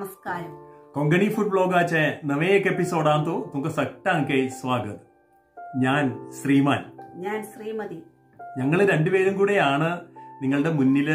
नमस्कार कोंकणी फूड ब्लॉगाचे नवे एक एपिसोडांत तुमकां सट्टांके സ്വാഗത് ഞാൻ ശ്രീമാൻ ഞാൻ ശ്രീമതി ഞങ്ങൾ രണ്ടുപേരും കൂടെയാണ് നിങ്ങളുടെ മുന്നിൽ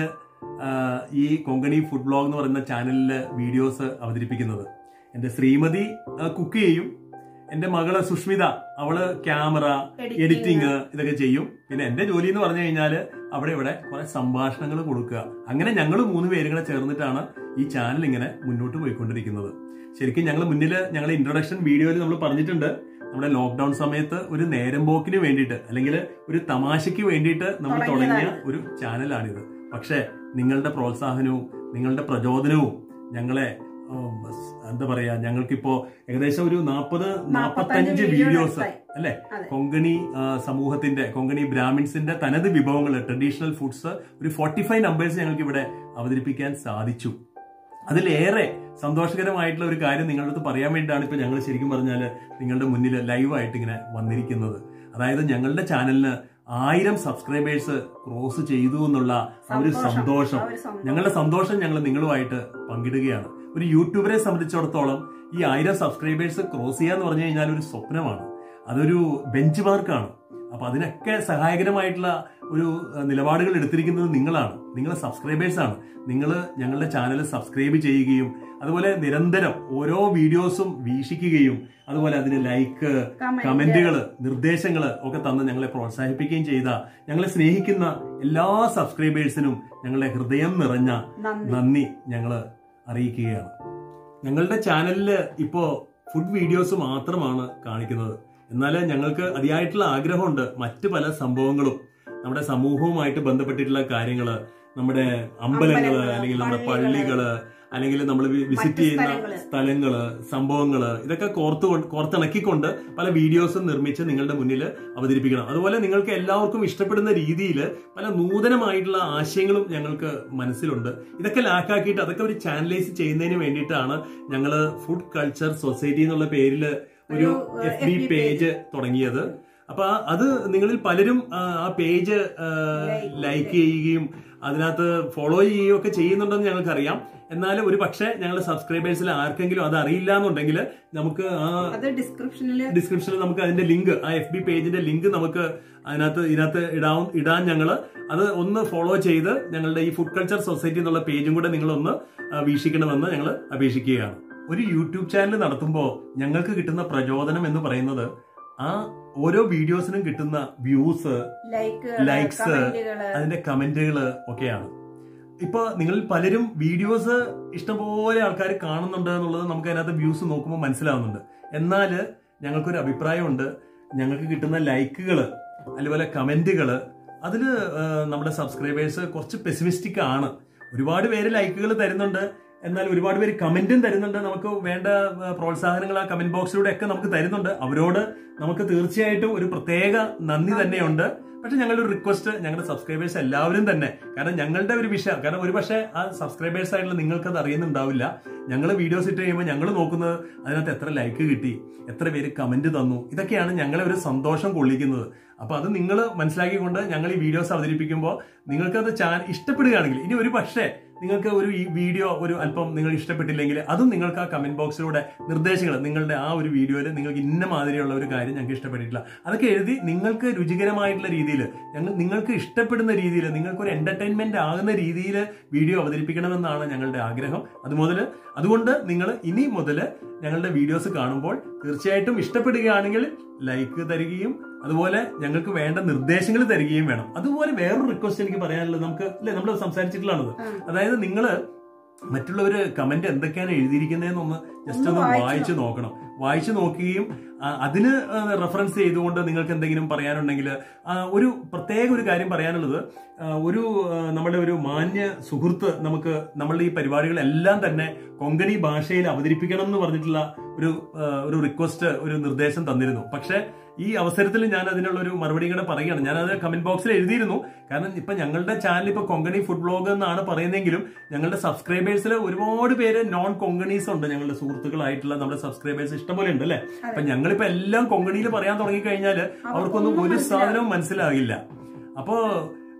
ഈ കൊങ്കണി ഫുഡ് ബ്ലോഗ് എന്ന് പറയുന്ന ചാനലിൽ വീഡിയോസ് അവതരിപ്പിക്കുന്നത് എൻ്റെ ശ്രീമതി കുക്ക് ചെയ്യും എൻ്റെ മകള് സുഷ്മിത അവള് ക്യാമറ Editing. എഡിറ്റിംഗ് ഇതൊക്കെ ചെയ്യും പിന്നെ എൻ്റെ ജോലി എന്ന് പറഞ്ഞു കഴിഞ്ഞാൽ അവിടെ ഇവിടെ കുറെ സംഭാഷണങ്ങൾ കൊടുക്കുക അങ്ങനെ ഞങ്ങൾ മൂന്ന് പേരും കൂടെ ചേർന്നിട്ടാണ് ഈ ചാനൽ ഇങ്ങനെ മുന്നോട്ട് പോയിക്കൊണ്ടിരിക്കുന്നത് ശരിക്കും ഞങ്ങൾ മുന്നിൽ ഞങ്ങൾ ഇൻട്രൊഡക്ഷൻ വീഡിയോയിൽ നമ്മൾ പറഞ്ഞിട്ടുണ്ട് നമ്മുടെ ലോക്ക്ഡൌൺ സമയത്ത് ഒരു നേരം പോക്കിന് വേണ്ടിയിട്ട് അല്ലെങ്കിൽ ഒരു തമാശയ്ക്ക് വേണ്ടിയിട്ട് നമ്മൾ തുടങ്ങിയ തുടങ്ങിയതാണ്. ഒരു ചാനലാണിത് പക്ഷേ നിങ്ങളുടെ പ്രോത്സാഹനവും നിങ്ങളുടെ പ്രചോദനവും ഞങ്ങളെ ഉം, സ് എന്താ പറയാ ഞങ്ങൾക്കിപ്പോ ഏകദേശം ഒരു നാൽപ്പത് നാൽപ്പത്തഞ്ച് video വീഡിയോസ് എടുത്തായി. അല്ലെ അതെ. കൊങ്കണി ആ, സമൂഹത്തിന്റെ കൊങ്കണി ബ്രാഹ്മിൻസിന്റെ തനത് വിഭവങ്ങൾ ട്രഡീഷണൽ ഫുഡ്സ് ഒരു ഫോർട്ടി ഫൈവ് നമ്പേഴ്സ് ഞങ്ങൾക്ക് ഇവിടെ അവതരിപ്പിക്കാൻ സാധിച്ചു അതിലേറെ സന്തോഷകരമായിട്ടുള്ള ഒരു കാര്യം നിങ്ങളുടെ അടുത്ത് പറയാൻ വേണ്ടിയിട്ടാണ് ഇപ്പൊ ഞങ്ങൾ ശരിക്കും പറഞ്ഞാൽ നിങ്ങളുടെ മുന്നിൽ ലൈവായിട്ട് ഇങ്ങനെ വന്നിരിക്കുന്നത് അതായത് ഞങ്ങളുടെ ചാനലിന് ആയിരം സബ്സ്ക്രൈബേഴ്സ് ക്രോസ് ചെയ്തു എന്നുള്ള ആ ഒരു സന്തോഷം ആ ഒരു സന്തോഷം. ഞങ്ങളുടെ സന്തോഷം ഞങ്ങൾ നിങ്ങളുമായിട്ട് പങ്കിടുകയാണ് ഒരു യൂട്യൂബറെ സംബന്ധിച്ചിടത്തോളം ഈ ആയിരം സബ്സ്ക്രൈബേഴ്സ് ക്രോസ് ചെയ്യാന്ന് പറഞ്ഞു കഴിഞ്ഞാൽ ഒരു സ്വപ്നമാണ് അതൊരു ബെഞ്ച് മാർക്കാണ് അപ്പൊ അതിനൊക്കെ സഹായകരമായിട്ടുള്ള ഒരു അഹ്, നിലപാടുകൾ എടുത്തിരിക്കുന്നത് നിങ്ങളാണ് നിങ്ങളെ സബ്സ്ക്രൈബേഴ്സ് ആണ് നിങ്ങൾ ഞങ്ങളുടെ ചാനൽ സബ്സ്ക്രൈബ് ചെയ്യുകയും അതുപോലെ നിരന്തരം ഓരോ വീഡിയോസും വീക്ഷിക്കുകയും അതുപോലെ അതിന് ലൈക്ക് Comment. കമന്റുകൾ നിർദ്ദേശങ്ങൾ ഒക്കെ തന്ന് ഞങ്ങളെ പ്രോത്സാഹിപ്പിക്കുകയും ചെയ്ത ഞങ്ങളെ സ്നേഹിക്കുന്ന എല്ലാ സബ്സ്ക്രൈബേഴ്സിനും ഞങ്ങളുടെ ഹൃദയം നിറഞ്ഞ നന്ദി നന്ദി ഞങ്ങൾ അറിയിക്കുകയാണ് ഞങ്ങളുടെ ചാനലിൽ ഇപ്പോൾ ഫുഡ് വീഡിയോസ് മാത്രമാണ് കാണിക്കുന്നത് എന്നാൽ ഞങ്ങൾക്ക് അതിയായിട്ടുള്ള ആഗ്രഹമുണ്ട് മറ്റ് പല സംഭവങ്ങളും നമ്മുടെ സമൂഹവുമായിട്ട് ബന്ധപ്പെട്ടിട്ടുള്ള കാര്യങ്ങൾ നമ്മുടെ അമ്പലങ്ങള് അമ്പലങ്ങള്, അല്ലെങ്കിൽ നമ്മുടെ പള്ളികള്, പള്ളികള് അല്ലെങ്കിൽ നമ്മൾ വിസിറ്റ് മറ്റ് ചെയ്യുന്ന സ്ഥലങ്ങള്. സ്ഥലങ്ങള് സംഭവങ്ങള് ഇതൊക്കെ കോർത്ത് കൊണ്ട്- കോർത്തിണക്കിക്കൊണ്ട് പല വീഡിയോസും നിർമ്മിച്ച് നിങ്ങളുടെ മുന്നിൽ അവതരിപ്പിക്കണം അതുപോലെ നിങ്ങൾക്ക് എല്ലാവർക്കും ഇഷ്ടപ്പെടുന്ന രീതിയിൽ പല നൂതനമായിട്ടുള്ള ആശയങ്ങളും ഞങ്ങൾക്ക് മനസ്സിലുണ്ട് ഇതൊക്കെ ലാക്കാക്കിയിട്ട് അതൊക്കെ ഒരു ചാനലൈസ് ചെയ്യുന്നതിന് വേണ്ടിയിട്ടാണ് ഞങ്ങൾ ഫുഡ് കൾച്ചർ സൊസൈറ്റി എന്നുള്ള പേരിൽ ഒരു ഒരു, എഫ് ബി FB പേജ് തുടങ്ങിയത് അപ്പൊ ആ- അത് നിങ്ങളിൽ പലരും ആ, ആ പേജ് Like ലൈക്ക് ചെയ്യുകയും അതിനകത്ത് ഫോളോ ചെയ്യുകയും ഒക്കെ ചെയ്യുന്നുണ്ടെന്ന് ഞങ്ങൾക്കറിയാം എന്നാലും ഒരു പക്ഷേ ഞങ്ങളുടെ സബ്സ്ക്രൈബേഴ്സിൽ ആർക്കെങ്കിലും അത് അറിയില്ല എന്നുണ്ടെങ്കിൽ നമുക്ക് ആ അത് ഡിസ്ക്രിപ്ഷനില് ഡിസ്ക്രിപ്ഷനിൽ നമുക്ക് അതിന്റെ ലിങ്ക് ആ എഫ് ബി പേജിന്റെ ലിങ്ക് നമുക്ക് അതിനകത്ത് ഇതിനകത്ത് ഇടാൻ ഇടാൻ ഞങ്ങള് അത് ഒന്ന് ഫോളോ ചെയ്ത് ഞങ്ങളുടെ ഈ ഫുഡ് കൾച്ചർ സൊസൈറ്റി എന്നുള്ള പേജും കൂടെ നിങ്ങളൊന്ന് ആ, വീക്ഷിക്കണമെന്ന് ഞങ്ങൾ അപേക്ഷിക്കുകയാണ് ഒരു യൂട്യൂബ് ചാനൽ നടത്തുമ്പോൾ ഞങ്ങൾക്ക് കിട്ടുന്ന പ്രചോദനം എന്ന് പറയുന്നത് ആ ഓരോ വീഡിയോസിനും കിട്ടുന്ന വ്യൂസ് ലൈക്ക് Likes, കമന്റുകള് അതിന്റെ കമന്റുകൾ ഒക്കെയാണ് ഇപ്പൊ നിങ്ങൾ പലരും വീഡിയോസ് ഇഷ്ടംപോലെ ആൾക്കാർ കാണുന്നുണ്ട് എന്നുള്ളത് നമുക്ക് അതിനകത്ത് വ്യൂസ് നോക്കുമ്പോൾ മനസ്സിലാവുന്നുണ്ട് എന്നാൽ ഞങ്ങൾക്കൊരു അഭിപ്രായമുണ്ട് ഞങ്ങൾക്ക് കിട്ടുന്ന ലൈക്കുകൾ അതുപോലെ കമന്റുകൾ അതിൽ നമ്മുടെ സബ്സ്ക്രൈബേഴ്സ് കുറച്ച് പെസിമിസ്റ്റിക് ആണ് ഒരുപാട് പേര് ലൈക്കുകൾ തരുന്നുണ്ട് എന്നാൽ ഒരുപാട് പേര് കമന്റും തരുന്നുണ്ട് നമുക്ക് വേണ്ട ആ, പ്രോത്സാഹനങ്ങൾ ആ കമന്റ് ബോക്സിലൂടെ ഒക്കെ നമുക്ക് തരുന്നുണ്ട് അവരോട് നമുക്ക് തീർച്ചയായിട്ടും ഒരു പ്രത്യേക നന്ദി തന്നെയുണ്ട് പക്ഷെ ഞങ്ങളുടെ ഒരു റിക്വസ്റ്റ് ഞങ്ങളുടെ സബ്സ്ക്രൈബേഴ്സ് എല്ലാവരും തന്നെ കാരണം ഞങ്ങളുടെ ഒരു വിഷയം കാരണം ഒരു പക്ഷേ ആ സബ്സ്ക്രൈബേഴ്സ് ആയിട്ടുള്ള നിങ്ങൾക്ക് അത് അറിയുന്നുണ്ടാവില്ല ഞങ്ങൾ വീഡിയോസ് ഇട്ട് കഴിയുമ്പോൾ ഞങ്ങൾ നോക്കുന്നത് അതിനകത്ത് എത്ര ലൈക്ക് കിട്ടി എത്ര പേര് കമന്റ് തന്നു ഇതൊക്കെയാണ് ഞങ്ങളെ ഒരു സന്തോഷം കൊള്ളിക്കുന്നത് അപ്പൊ അത് നിങ്ങൾ മനസ്സിലാക്കിക്കൊണ്ട് ഞങ്ങൾ ഈ വീഡിയോസ് അവതരിപ്പിക്കുമ്പോൾ നിങ്ങൾക്കത് ചാൻ ഇഷ്ടപ്പെടുകയാണെങ്കിൽ ഇനി ഒരു പക്ഷേ നിങ്ങൾക്ക് ഒരു ഈ വീഡിയോ ഒരു അല്പം നിങ്ങൾ ഇഷ്ടപ്പെട്ടില്ലെങ്കിൽ അതും നിങ്ങൾക്ക് ആ കമന്റ് ബോക്സിലൂടെ നിർദ്ദേശങ്ങൾ നിങ്ങളുടെ ആ ഒരു വീഡിയോയിൽ നിങ്ങൾക്ക് ഇന്ന മാതിരിയുള്ള ഒരു കാര്യം ഞങ്ങൾക്ക് ഇഷ്ടപ്പെട്ടിട്ടില്ല അതൊക്കെ എഴുതി നിങ്ങൾക്ക് രുചികരമായിട്ടുള്ള രീതിയിൽ ഞങ്ങൾ നിങ്ങൾക്ക് ഇഷ്ടപ്പെടുന്ന രീതിയിൽ നിങ്ങൾക്ക് ഒരു എന്റർടൈൻമെന്റ് ആകുന്ന രീതിയിൽ വീഡിയോ അവതരിപ്പിക്കണമെന്നാണ് ഞങ്ങളുടെ ആഗ്രഹം അതുമുതൽ അതുകൊണ്ട് നിങ്ങൾ ഇനി മുതൽ ഞങ്ങളുടെ വീഡിയോസ് കാണുമ്പോൾ തീർച്ചയായിട്ടും ഇഷ്ടപ്പെടുകയാണെങ്കിൽ ലൈക്ക് തരികയും അതുപോലെ ഞങ്ങൾക്ക് വേണ്ട നിർദ്ദേശങ്ങൾ തരികയും വേണം അതുപോലെ വേറൊരു റിക്വസ്റ്റ് എനിക്ക് പറയാനുള്ളത് നമുക്ക് അല്ലെ നമ്മൾ സംസാരിച്ചിട്ടുള്ളതാണത് ആ. അതായത് നിങ്ങള് മറ്റുള്ളവര് കമന്റ് എന്തൊക്കെയാണ് എഴുതിയിരിക്കുന്നതെന്നൊന്ന് ജസ്റ്റ് ഒന്ന് ഒന്ന് വായിച്ച് വായിച്ചു നോക്കണം വായിച്ചു നോക്കുകയും ആ, അതിന് റെഫറൻസ് ചെയ്തുകൊണ്ട് നിങ്ങൾക്ക് എന്തെങ്കിലും പറയാനുണ്ടെങ്കിൽ ഒരു പ്രത്യേക ഒരു കാര്യം പറയാനുള്ളത് ആ, ഒരു ആ, നമ്മുടെ ഒരു മാന്യ സുഹൃത്ത് നമുക്ക് നമ്മളുടെ ഈ പരിപാടികളെല്ലാം തന്നെ കൊങ്കണി ഭാഷയിൽ അവതരിപ്പിക്കണം എന്ന് പറഞ്ഞിട്ടുള്ള ഒരു ആ, ഒരു റിക്വസ്റ്റ് ഒരു നിർദ്ദേശം തന്നിരുന്നു പക്ഷേ ഈ അവസരത്തിൽ ഞാൻ അതിനുള്ള ഒരു മറുപടി കൂടെ പറയുകയാണ് ഞാൻ അത് കമന്റ് ബോക്സിൽ എഴുതിയിരുന്നു കാരണം ഇപ്പൊ ഞങ്ങളുടെ ചാനൽ ഇപ്പൊ കൊങ്കണി ഫുഡ് ബ്ലോഗ് എന്നാണ് പറയുന്നെങ്കിലും ഞങ്ങളുടെ സബ്സ്ക്രൈബേഴ്സിൽ ഒരുപാട് പേര് നോൺ കൊങ്കണീസ് ഉണ്ട് ഞങ്ങളുടെ സുഹൃത്തുക്കളായിട്ടുള്ള നമ്മുടെ സബ്സ്ക്രൈബേഴ്സ് ഇഷ്ടംപോലെ ഉണ്ട് അല്ലെ അപ്പൊ ഞങ്ങളിപ്പോ എല്ലാം കൊങ്കണിയിൽ പറയാൻ തുടങ്ങി കഴിഞ്ഞാൽ അവർക്കൊന്നും ഒരു സാധനവും മനസ്സിലാകില്ല അപ്പോ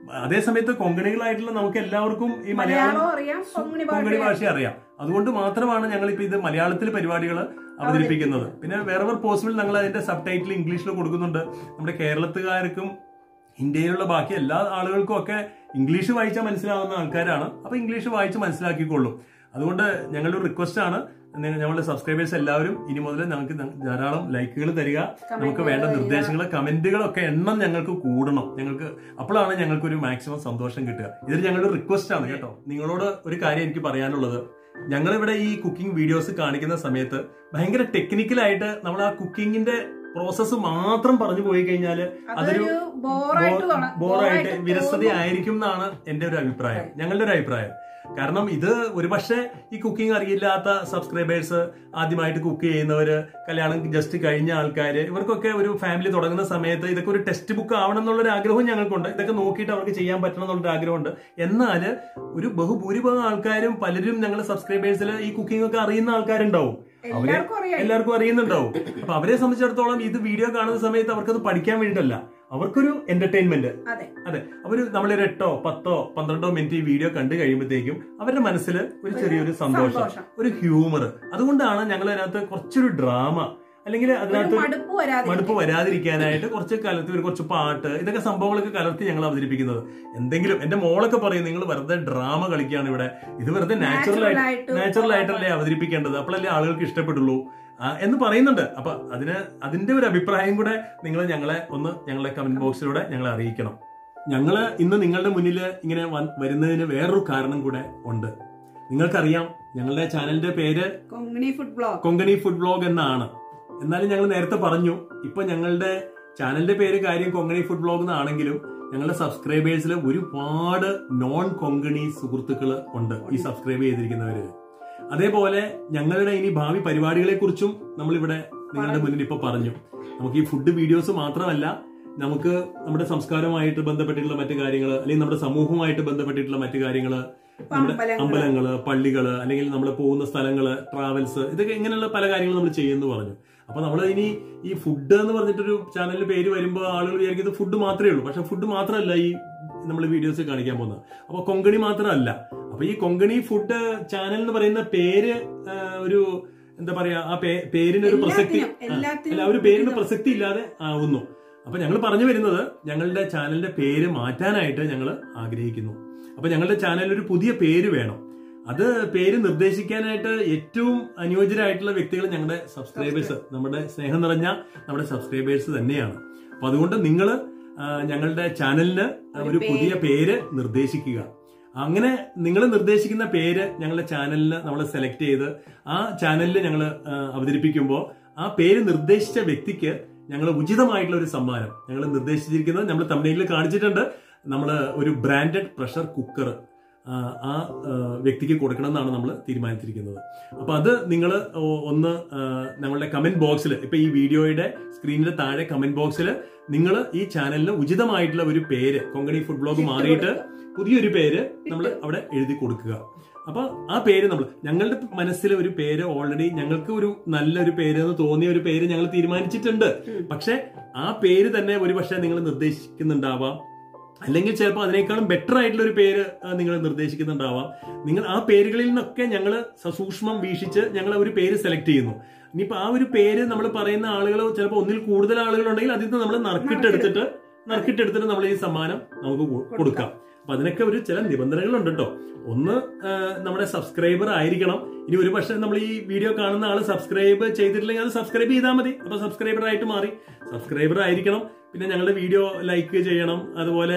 അതേ സമയത്ത് കൊങ്കണികളായിട്ടുള്ള നമുക്ക് എല്ലാവർക്കും ഈ മലയാളം മലയാളം അറിയാം കൊങ്ങിണി കൊങ്കണി ഭാഷ ഭാഷ അറിയാം അതുകൊണ്ട് മാത്രമാണ് ഞങ്ങൾ ഇപ്പൊ ഇത് മലയാളത്തിൽ പരിപാടികൾ അവതരിപ്പിക്കുന്നത് പിന്നെ വേറെ പോസിബിൾ ഞങ്ങൾ അതിന്റെ സബ് ടൈറ്റിൽ ഇംഗ്ലീഷിൽ കൊടുക്കുന്നുണ്ട് നമ്മുടെ കേരളത്തുകാർക്കും ഇന്ത്യയിലുള്ള ബാക്കി എല്ലാ ആളുകൾക്കും ഒക്കെ ഇംഗ്ലീഷ് വായിച്ചാൽ മനസ്സിലാവുന്ന ആൾക്കാരാണ് അപ്പൊ ഇംഗ്ലീഷ് വായിച്ച് മനസ്സിലാക്കിക്കൊള്ളും അതുകൊണ്ട് ഞങ്ങളുടെ ഒരു റിക്വസ്റ്റ് ആണ് നിങ്ങൾ- ഞങ്ങളുടെ സബ്സ്ക്രൈബേഴ്സ് എല്ലാവരും ഇനി മുതൽ ഞങ്ങൾക്ക് ധാരാളം ലൈക്കുകൾ തരിക നമുക്ക് വേണ്ട നിർദ്ദേശങ്ങൾ കമന്റുകളൊക്കെ എണ്ണം ഞങ്ങൾക്ക് കൂടണം ഞങ്ങൾക്ക് അപ്പോഴാണ് ഞങ്ങൾക്ക് ഒരു മാക്സിമം സന്തോഷം കിട്ടുക ഇത് ഞങ്ങളുടെ റിക്വസ്റ്റ് ആണ് കേട്ടോ നിങ്ങളോട് ഒരു കാര്യം എനിക്ക് പറയാനുള്ളത് ഞങ്ങളിവിടെ ഈ കുക്കിംഗ് വീഡിയോസ് കാണിക്കുന്ന സമയത്ത് ഭയങ്കര ടെക്നിക്കലായിട്ട് നമ്മൾ ആ കുക്കിങ്ങിന്റെ പ്രോസസ്സ് മാത്രം പറഞ്ഞു പോയി കഴിഞ്ഞാൽ അതൊരു ബോറായിട്ട് തോന്നാം ബോറായിട്ട് വിരസത ആയിരിക്കും എന്നാണ് എന്റെ ഒരു അഭിപ്രായം ഞങ്ങളുടെ ഒരു അഭിപ്രായം കാരണം ഇത് ഒരുപക്ഷെ ഈ കുക്കിംഗ് അറിയില്ലാത്ത സബ്സ്ക്രൈബേഴ്സ് ആദ്യമായിട്ട് കുക്ക് ചെയ്യുന്നവര് കല്യാണം ജസ്റ്റ് കഴിഞ്ഞ ആൾക്കാര് ഇവർക്കൊക്കെ ഒരു ഫാമിലി തുടങ്ങുന്ന സമയത്ത് ഇതൊക്കെ ഒരു ടെക്സ്റ്റ് ബുക്ക് ആവണം എന്നുള്ളൊരു ആഗ്രഹവും ഞങ്ങൾക്കുണ്ട് ഇതൊക്കെ നോക്കിയിട്ട് അവർക്ക് ചെയ്യാൻ പറ്റണം എന്നുള്ളൊരു ആഗ്രഹമുണ്ട് എന്നാൽ ഒരു ബഹുഭൂരിഭാഗം ആൾക്കാരും പലരും ഞങ്ങളുടെ സബ്സ്ക്രൈബേഴ്സിൽ ഈ കുക്കിംഗ് ഒക്കെ അറിയുന്ന ആൾക്കാരുണ്ടാവും അവരെ എല്ലാവർക്കും അറിയാം എല്ലാവർക്കും അറിയുന്നുണ്ടാവും അപ്പൊ അവരെ സംബന്ധിച്ചിടത്തോളം ഇത് വീഡിയോ കാണുന്ന സമയത്ത് അവർക്കത് പഠിക്കാൻ വേണ്ടിയിട്ടല്ല അവർക്കൊരു എന്റർടൈൻമെന്റ് അതെ അതെ അവര് നമ്മളൊരു എട്ടോ പത്തോ പന്ത്രണ്ടോ മിനിറ്റ് ഈ വീഡിയോ കണ്ടു കഴിയുമ്പോഴത്തേക്കും അവരുടെ മനസ്സിൽ ഒരു ചെറിയൊരു സന്തോഷം സന്തോഷം ഒരു ഹ്യൂമർ അതുകൊണ്ടാണ് ഞങ്ങൾ അതിനകത്ത് കുറച്ചൊരു ഡ്രാമ അല്ലെങ്കിൽ ഒരു അതിനകത്ത് മടുപ്പ് വരാതെ മടുപ്പ് വരാതിരിക്കാനായിട്ട് കുറച്ച് കലർത്തി ഒരു കുറച്ച് പാട്ട് ഇതൊക്കെ സംഭവങ്ങളൊക്കെ കലർത്തി ഞങ്ങൾ അവതരിപ്പിക്കുന്നത് എന്തെങ്കിലും എന്റെ മോളൊക്കെ പറയും നിങ്ങൾ വെറുതെ ഡ്രാമ കളിക്കുകയാണ് ഇവിടെ ഇത് വെറുതെ നാച്ചുറൽ ആയിട്ട് ആയിട്ട് നാച്ചുറൽ ആയിട്ടല്ലേ അവതരിപ്പിക്കേണ്ടത് അപ്പോഴല്ലേ ആളുകൾക്ക് ഇഷ്ടപ്പെടുള്ളൂ ആ, എന്ന് പറയുന്നുണ്ട് അപ്പൊ അതിന് അതിന്റെ ഒരു അഭിപ്രായം കൂടെ നിങ്ങൾ ഞങ്ങളെ ഒന്ന് ഞങ്ങളുടെ കമന്റ് ബോക്സിലൂടെ ഞങ്ങളെ അറിയിക്കണം ഞങ്ങള് ഇന്ന് നിങ്ങളുടെ മുന്നിൽ ഇങ്ങനെ വൻ- വരുന്നതിന് വേറൊരു കാരണം കൂടെ ഉണ്ട് നിങ്ങൾക്കറിയാം ഞങ്ങളുടെ ചാനലിന്റെ പേര് Konkani food blog Konkani food blog എന്നാണ് എന്നാലും ഞങ്ങൾ നേരത്തെ പറഞ്ഞു ഇപ്പൊ ഞങ്ങളുടെ ചാനലിന്റെ പേര് കാര്യം കൊങ്കണി ഫുഡ് ബ്ലോഗ് എന്നാണെങ്കിലും ഞങ്ങളുടെ സബ്സ്ക്രൈബേഴ്സിൽ ഒരുപാട് നോൺ കൊങ്കണി സുഹൃത്തുക്കൾ ഉണ്ട് ഈ സബ്സ്ക്രൈബ് ചെയ്തിരിക്കുന്നവര് അതേപോലെ ഞങ്ങളുടെ ഇനി ഭാവി പരിപാടികളെ കുറിച്ചും നമ്മളിവിടെ നിങ്ങളുടെ മുന്നിൽ ഇപ്പൊ പറഞ്ഞു നമുക്ക് ഈ ഫുഡ് വീഡിയോസ് മാത്രമല്ല നമുക്ക് നമ്മുടെ സംസ്കാരവുമായിട്ട് ബന്ധപ്പെട്ടിട്ടുള്ള മറ്റു കാര്യങ്ങൾ അല്ലെങ്കിൽ നമ്മുടെ സമൂഹവുമായിട്ട് ബന്ധപ്പെട്ടിട്ടുള്ള മറ്റു കാര്യങ്ങൾ നമ്മുടെ അമ്പലങ്ങള്. അമ്പലങ്ങള് പള്ളികള് അല്ലെങ്കിൽ നമ്മൾ പോകുന്ന സ്ഥലങ്ങള് ട്രാവൽസ് ഇതൊക്കെ ഇങ്ങനെയുള്ള പല കാര്യങ്ങളും നമ്മൾ ചെയ്യുമെന്ന് പറഞ്ഞു അപ്പൊ നമ്മൾ ഇനി ഈ ഫുഡ് എന്ന് പറഞ്ഞിട്ടൊരു ചാനലിൽ പേര് വരുമ്പോൾ ആളുകൾ വിചാരിക്കുന്നത് ഫുഡ് മാത്രമേ ഉള്ളൂ പക്ഷെ ഫുഡ് മാത്രമല്ല ഈ നമ്മൾ വീഡിയോസ് കാണിക്കാൻ പോകുന്നത് അപ്പൊ കൊങ്കണി മാത്രമല്ല അപ്പൊ ഈ കൊങ്കണി ഫുഡ് ചാനൽ എന്ന് പറയുന്ന പേര് ആ, ഒരു എന്താ പറയാ ആ പേ- പേരിന് ഒരു പ്രസക്തി എല്ലാത്തിനും എല്ലാത്തിനും അല്ല ഒരു പേരിന് പ്രസക്തി ഇല്ലാതെ ആവുന്നു അപ്പൊ ഞങ്ങൾ പറഞ്ഞു വരുന്നത് ഞങ്ങളുടെ ചാനലിന്റെ പേര് മാറ്റാനായിട്ട് ഞങ്ങൾ ആഗ്രഹിക്കുന്നു അപ്പൊ ഞങ്ങളുടെ ചാനലിൽ ഒരു പുതിയ പേര് വേണം അത് പേര് നിർദ്ദേശിക്കാനായിട്ട് ഏറ്റവും അനുയോജ്യരായിട്ടുള്ള വ്യക്തികൾ ഞങ്ങളുടെ സബ്സ്ക്രൈബേഴ്സ് നമ്മുടെ സ്നേഹം നിറഞ്ഞ നമ്മുടെ സബ്സ്ക്രൈബേഴ്സ് തന്നെയാണ് അപ്പൊ അതുകൊണ്ട് നിങ്ങൾ ഞങ്ങളുടെ ചാനലിന് ഒരു പുതിയ പേര് നിർദ്ദേശിക്കുക അങ്ങനെ നിങ്ങൾ നിർദ്ദേശിക്കുന്ന പേര് ഞങ്ങളുടെ ചാനലിന് നമ്മൾ സെലക്ട് ചെയ്ത് ആ ചാനലിൽ ഞങ്ങൾ അവതരിപ്പിക്കുമ്പോൾ ആ പേര് നിർദ്ദേശിച്ച വ്യക്തിക്ക് ഞങ്ങൾ ഉചിതമായിട്ടുള്ള ഒരു സമ്മാനം ഞങ്ങൾ നിർദ്ദേശിച്ചിരിക്കുന്നത് നമ്മൾ തമിഴിൽ കാണിച്ചിട്ടുണ്ട് നമ്മൾ ഒരു ബ്രാൻഡഡ് പ്രഷർ കുക്കർ ആ ആ, വ്യക്തിക്ക് കൊടുക്കണം എന്നാണ് നമ്മൾ തീരുമാനിച്ചിരിക്കുന്നത് അപ്പൊ അത് നിങ്ങൾ ഒന്ന് ആ, ഞങ്ങളുടെ കമന്റ് ബോക്സിൽ ഇപ്പൊ ഈ വീഡിയോയുടെ സ്ക്രീനിന്റെ താഴെ കമന്റ് ബോക്സിൽ നിങ്ങൾ ഈ ചാനലിന് ഉചിതമായിട്ടുള്ള ഒരു പേര് കൊങ്കണി ഫുഡ് ബ്ലോഗ് മാറിയിട്ട് പുതിയൊരു പേര് നമ്മൾ അവിടെ എഴുതി കൊടുക്കുക അപ്പൊ ആ പേര് നമ്മൾ ഞങ്ങളുടെ മനസ്സിൽ ഒരു പേര് ഓൾറെഡി ഞങ്ങൾക്ക് ഒരു നല്ലൊരു പേര് എന്ന് തോന്നിയ ഒരു പേര് ഞങ്ങൾ തീരുമാനിച്ചിട്ടുണ്ട് ഉം. പക്ഷെ ആ പേര് തന്നെ ഒരു പക്ഷേ നിങ്ങൾ നിർദ്ദേശിക്കുന്നുണ്ടാവാം അല്ലെങ്കിൽ ചിലപ്പോൾ അതിനേക്കാളും ബെറ്റർ ആയിട്ടുള്ള ഒരു പേര് നിങ്ങൾ നിർദ്ദേശിക്കുന്നുണ്ടാവാം നിങ്ങൾ ആ പേരുകളിൽ നിന്നൊക്കെ ഞങ്ങൾ സസൂക്ഷ്മം വീക്ഷിച്ച് ഞങ്ങൾ ഒരു പേര് സെലക്ട് ചെയ്യുന്നു ഇനിയിപ്പോ ആ ഒരു പേര് നമ്മൾ പറയുന്ന ആളുകൾ ചിലപ്പോൾ ഒന്നിൽ കൂടുതൽ ആളുകൾ ഉണ്ടെങ്കിൽ അതിൽ നിന്ന് നമ്മൾ നറുക്കിട്ടെടുത്തിട്ട് നറുക്കിട്ടെടുത്തിട്ട് നമ്മൾ ഈ സമ്മാനം നമുക്ക് കൊ- കൊടുക്കാം അപ്പൊ അതിനൊക്കെ ഒരു ചില നിബന്ധനകളുണ്ട് കേട്ടോ ഒന്ന് ആ, നമ്മുടെ സബ്സ്ക്രൈബർ ആയിരിക്കണം ഇനി ഒരു പക്ഷേ നമ്മൾ ഈ വീഡിയോ കാണുന്ന ആള് സബ്സ്ക്രൈബ് ചെയ്തിട്ടില്ലെങ്കിൽ അത് സബ്സ്ക്രൈബ് ചെയ്താൽ മതി അപ്പൊ സബ്സ്ക്രൈബർ ആയിട്ട് മാറി സബ്സ്ക്രൈബർ ആയിരിക്കണം പിന്നെ ഞങ്ങളുടെ വീഡിയോ ലൈക്ക് ചെയ്യണം അതുപോലെ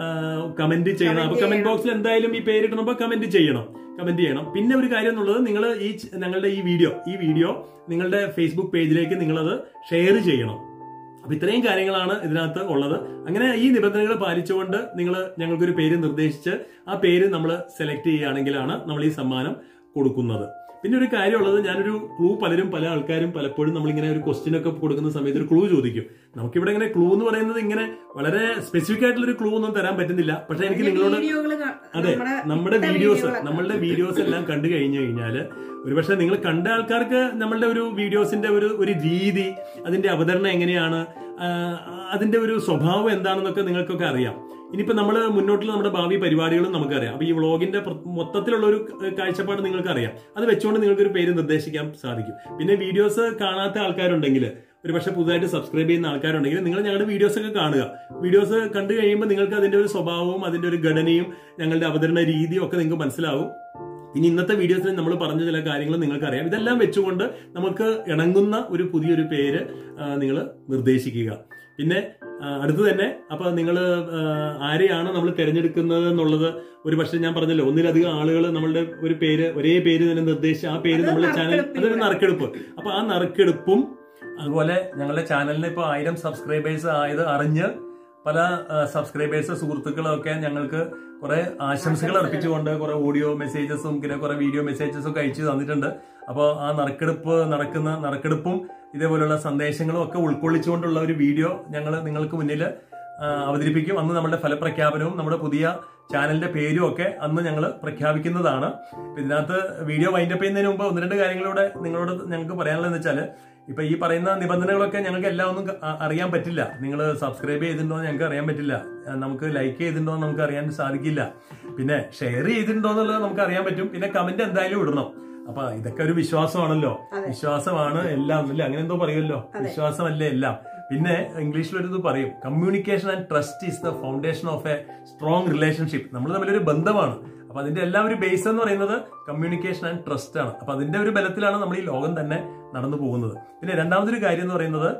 കമന്റ് ചെയ്യണം അപ്പൊ Comment കമന്റ് ചെയ്യണം. ബോക്സിൽ എന്തായാലും ഈ പേരിടുമ്പോൾ കമന്റ് ചെയ്യണം കമന്റ് ചെയ്യണം പിന്നെ ഒരു കാര്യം എന്നുള്ളത് നിങ്ങൾ ഈ ച- ഞങ്ങളുടെ ഈ വീഡിയോ ഈ വീഡിയോ നിങ്ങളുടെ ഫേസ്ബുക്ക് പേജിലേക്ക് നിങ്ങളത് ഷെയർ ചെയ്യണം അപ്പൊ ഇത്രയും കാര്യങ്ങളാണ് ഇതിനകത്ത് ഉള്ളത് അങ്ങനെ ഈ നിബന്ധനകൾ പാലിച്ചുകൊണ്ട് നിങ്ങൾ ഞങ്ങൾക്കൊരു പേര് നിർദ്ദേശിച്ച് ആ പേര് നമ്മൾ സെലക്ട് ചെയ്യുകയാണെങ്കിലാണ് നമ്മൾ ഈ സമ്മാനം കൊടുക്കുന്നത് പിന്നെ ഒരു കാര്യമുള്ളത് ഞാനൊരു ക്ലൂ പലരും പല ആൾക്കാരും പലപ്പോഴും നമ്മളിങ്ങനെ ഒരു ക്വസ്റ്റ്യൻ ഒക്കെ കൊടുക്കുന്ന സമയത്ത് ഒരു ക്ലൂ ചോദിക്കും നമുക്കിവിടെ ഇങ്ങനെ ക്ലൂ എന്ന് പറയുന്നത് ഇങ്ങനെ വളരെ സ്പെസിഫിക് ആയിട്ടുള്ള ഒരു ക്ലൂ ഒന്നും തരാൻ പറ്റുന്നില്ല പക്ഷെ എനിക്ക് നിങ്ങളോട് വീഡിയോകള് കാ- അതെ നമ്മുടെ ഇട്ട വീഡിയോസ് വീഡിയോകളൊക്കെ. നമ്മളുടെ വീഡിയോസ് എല്ലാം കണ്ടു കഴിഞ്ഞു കഴിഞ്ഞാല് ഒരുപക്ഷെ നിങ്ങൾ കണ്ട ആൾക്കാർക്ക് നമ്മളുടെ ഒരു വീഡിയോസിന്റെ ഒരു ഒരു രീതി അതിന്റെ അവതരണം എങ്ങനെയാണ് ആ, അതിന്റെ ഒരു സ്വഭാവം എന്താണെന്നൊക്കെ നിങ്ങൾക്കൊക്കെ അറിയാം ഇനിയിപ്പോ നമ്മൾ മുന്നോട്ടുള്ള നമ്മുടെ ഭാവി പരിപാടികളും നമുക്കറിയാം അപ്പൊ ഈ വ്ളോഗിന്റെ പ്ര- മൊത്തത്തിലുള്ള ഒരു ക- കാഴ്ചപ്പാട് നിങ്ങൾക്ക് അറിയാം അത് വെച്ചുകൊണ്ട് നിങ്ങൾക്ക് ഒരു പേര് നിർദ്ദേശിക്കാൻ സാധിക്കും പിന്നെ വീഡിയോസ് കാണാത്ത ആൾക്കാരുണ്ടെങ്കിൽ ഒരു പക്ഷേ പുതുതായിട്ട് സബ്സ്ക്രൈബ് ചെയ്യുന്ന ആൾക്കാരുണ്ടെങ്കിൽ നിങ്ങൾ ഞങ്ങളുടെ വീഡിയോസ് ഒക്കെ കാണുക വീഡിയോസ് കണ്ടു കഴിയുമ്പോൾ നിങ്ങൾക്ക് അതിന്റെ ഒരു സ്വഭാവവും അതിന്റെ ഒരു ഘടനയും ഞങ്ങളുടെ അവതരണ രീതിയും ഒക്കെ നിങ്ങൾക്ക് മനസ്സിലാവും ഇനി ഇന്നത്തെ വീഡിയോസിൽ നമ്മൾ പറഞ്ഞ ചില കാര്യങ്ങൾ നിങ്ങൾക്കറിയാം ഇതെല്ലാം വെച്ചുകൊണ്ട് നമുക്ക് ഇണങ്ങുന്ന ഒരു പുതിയൊരു പേര് നിങ്ങൾ നിർദ്ദേശിക്കുക പിന്നെ ആ, അടുത്ത് തന്നെ അപ്പൊ നിങ്ങൾ ആരെയാണ് നമ്മൾ തിരഞ്ഞെടുക്കുന്നത് എന്നുള്ളത് ഒരു പക്ഷേ ഞാൻ പറഞ്ഞല്ലോ ഒന്നിലധികം ആളുകൾ നമ്മളുടെ ഒരു പേര് ഒരേ പേര് തന്നെ നിർദ്ദേശിച്ച് ആ പേര് അത് നമ്മുടെ ചാനൽ നറുക്കെടുപ്പിലൂടെ. അതൊരു നറുക്കെടുപ്പ് അപ്പൊ ആ നറുക്കെടുപ്പും അതുപോലെ ഞങ്ങളുടെ ചാനലിന് ഇപ്പോൾ ആയിരം സബ്സ്ക്രൈബേഴ്സ് ആയത് അറിഞ്ഞ് പല സബ്സ്ക്രൈബേഴ്സ് സുഹൃത്തുക്കളും ഒക്കെ ഞങ്ങൾക്ക് കുറെ ആശംസകൾ അർപ്പിച്ചുകൊണ്ട് കുറെ ഓഡിയോ മെസ്സേജസും പിന്നെ കുറെ വീഡിയോ മെസ്സേജസും ഒക്കെ അയച്ചു തന്നിട്ടുണ്ട് അപ്പോൾ ആ നറുക്കെടുപ്പ് നടക്കുന്ന നറുക്കെടുപ്പും ഇതേപോലുള്ള സന്ദേശങ്ങളും ഒക്കെ ഉൾക്കൊള്ളിച്ചുകൊണ്ടുള്ള ഒരു വീഡിയോ ഞങ്ങൾ നിങ്ങൾക്ക് മുന്നിൽ അവതരിപ്പിക്കും അന്ന് നമ്മുടെ ഫലപ്രഖ്യാപനവും നമ്മുടെ പുതിയ ചാനലിന്റെ പേരും ഒക്കെ അന്ന് ഞങ്ങൾ പ്രഖ്യാപിക്കുന്നതാണ് ഇപ്പൊ ഇതിനകത്ത് വീഡിയോ വൈൻഡപ്പ് ചെയ്യുന്നതിന് മുമ്പ് ഒന്ന് രണ്ട് കാര്യങ്ങളൂടെ നിങ്ങളോട് ഞങ്ങൾക്ക് പറയാനുള്ളതെന്ന് വെച്ചാൽ ഇപ്പൊ ഈ പറയുന്ന നിബന്ധനകളൊക്കെ ഞങ്ങൾക്ക് എല്ലാം ഒന്നും ക- അ- അറിയാൻ പറ്റില്ല നിങ്ങൾ സബ്സ്ക്രൈബ് ചെയ്തിട്ടുണ്ടോ എന്ന് ഞങ്ങൾക്ക് അറിയാൻ പറ്റില്ല ആ, നമുക്ക് ലൈക്ക് ചെയ്തിട്ടുണ്ടോ എന്ന് നമുക്ക് അറിയാൻ സാധിക്കില്ല പിന്നെ ഷെയർ ചെയ്തിട്ടുണ്ടോ എന്നുള്ളത് നമുക്ക് അറിയാൻ പറ്റും പിന്നെ കമന്റ് എന്തായാലും ഇടണം അപ്പൊ ഇതൊക്കെ ഒരു വിശ്വാസമാണല്ലോ അതെ. വിശ്വാസമാണ് എല്ലാം അല്ലേ അങ്ങനെ എന്തോ പറയുമല്ലോ അതെ. വിശ്വാസമല്ലേ എല്ലാം പിന്നെ ഇംഗ്ലീഷിൽ ഒരു ഇത് പറയും communication and trust is the foundation of a strong relationship നമ്മൾ തമ്മിലൊരു ബന്ധമാണ് അപ്പൊ അതിന്റെ എല്ലാം ഒരു ബേസ് എന്ന് പറയുന്നത് കമ്മ്യൂണിക്കേഷൻ ആൻഡ് ട്രസ്റ്റ് ആണ് അപ്പൊ അതിന്റെ ഒരു ബലത്തിലാണ് നമ്മൾ ഈ ലോകം തന്നെ നടന്നു പോകുന്നത് പിന്നെ രണ്ടാമതൊരു കാര്യം എന്ന് പറയുന്നത്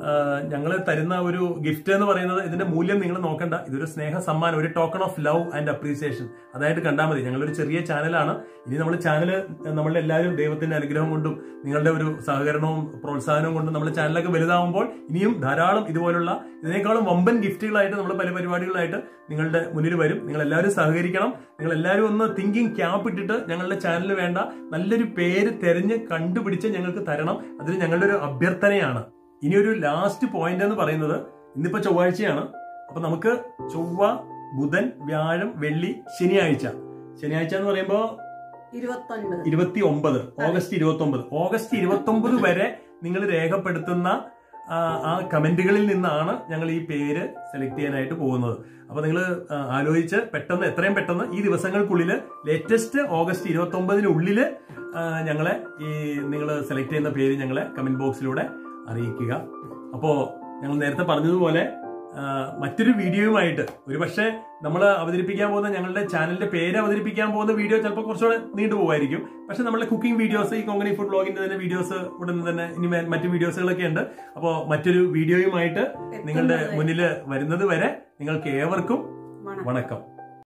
ഞങ്ങൾ തരുന്ന ഒരു ഗിഫ്റ്റ് എന്ന് പറയുന്നത് ഇതിന്റെ മൂല്യം നിങ്ങൾ നോക്കണ്ട ഇതൊരു സ്നേഹ സമ്മാനം ഒരു token of love and appreciation അതായിട്ട് കണ്ടാൽ മതി ഞങ്ങളൊരു ചെറിയ ചാനലാണ് ഇനി നമ്മൾ ചാനൽ നമ്മളുടെ എല്ലാവരും ദൈവത്തിന്റെ അനുഗ്രഹം കൊണ്ടും നിങ്ങളുടെ ഒരു സഹകരണവും പ്രോത്സാഹനവും കൊണ്ടും നമ്മുടെ ചാനലൊക്കെ വലുതാവുമ്പോൾ ഇനിയും ധാരാളം ഇതുപോലുള്ള ഇതിനേക്കാളും വമ്പൻ ഗിഫ്റ്റുകളായിട്ട് നമ്മൾ പല പരിപാടികളായിട്ട് നിങ്ങളുടെ മുന്നിൽ വരും നിങ്ങൾ എല്ലാവരും സഹകരിക്കണം നിങ്ങൾ എല്ലാവരും ഒന്ന് തിങ്കിങ് ക്യാപ്പ് ഇട്ടിട്ട് ഞങ്ങളുടെ ചാനലിന് വേണ്ട നല്ലൊരു പേര് തെരഞ്ഞ് കണ്ടുപിടിച്ച് ഞങ്ങൾക്ക് തരണം അതിന് ഞങ്ങളുടെ ഒരു അഭ്യർത്ഥനയാണ് ഇനി ഒരു ലാസ്റ്റ് പോയിന്റ് എന്ന് പറയുന്നത് ഇന്നിപ്പോ ചൊവ്വാഴ്ചയാണ് അപ്പൊ നമുക്ക് ചൊവ്വ ബുധൻ വ്യാഴം വെള്ളി ശനിയാഴ്ച ശനിയാഴ്ച എന്ന് പറയുമ്പോൾ ഇരുപത്തൊൻപത് ഇരുപത്തി ഒമ്പത് ഓഗസ്റ്റ് ഇരുപത്തി ഒമ്പത് ഓഗസ്റ്റ് ഇരുപത്തി ഒമ്പത് വരെ നിങ്ങൾ രേഖപ്പെടുത്തുന്ന ആ, ആ കമന്റുകളിൽ നിന്നാണ് ഞങ്ങൾ ഈ പേര് സെലക്ട് ചെയ്യാനായിട്ട് പോകുന്നത് അപ്പൊ നിങ്ങൾ ആലോചിച്ച് പെട്ടെന്ന് എത്രയും പെട്ടെന്ന് ഈ ദിവസങ്ങൾക്കുള്ളിൽ ലേറ്റസ്റ്റ് ഓഗസ്റ്റ് ഇരുപത്തി ഒമ്പതിനുള്ളിൽ ഞങ്ങളെ ഈ നിങ്ങൾ സെലക്ട് ചെയ്യുന്ന പേര് ഞങ്ങളെ കമന്റ് ബോക്സിലൂടെ അറിയിക്കുക അപ്പോ ഞങ്ങൾ നേരത്തെ പറഞ്ഞതുപോലെ ആ, മറ്റൊരു വീഡിയോയുമായിട്ട് ഒരുപക്ഷെ നമ്മൾ അവതരിപ്പിക്കാൻ പോകുന്ന ഞങ്ങളുടെ ചാനലിന്റെ പേര് അവതരിപ്പിക്കാൻ പോകുന്ന വീഡിയോ ചിലപ്പോൾ കുറച്ചുകൂടെ നീണ്ടു പോകുമായിരിക്കും പക്ഷെ നമ്മുടെ കുക്കിംഗ് വീഡിയോസ് ഈ കൊങ്കണി ഫുഡ് ബ്ലോഗിന്റെ തന്നെ വീഡിയോസ് ഉടൻ തന്നെ ഇനി മേ- മറ്റു വീഡിയോസുകളൊക്കെ ഉണ്ട് അപ്പോൾ മറ്റൊരു വീഡിയോയുമായിട്ട് നിങ്ങളുടെ മുന്നിൽ വരുന്നത് വരെ നിങ്ങൾക്ക് ഏവർക്കും വണക്കം വണക്കം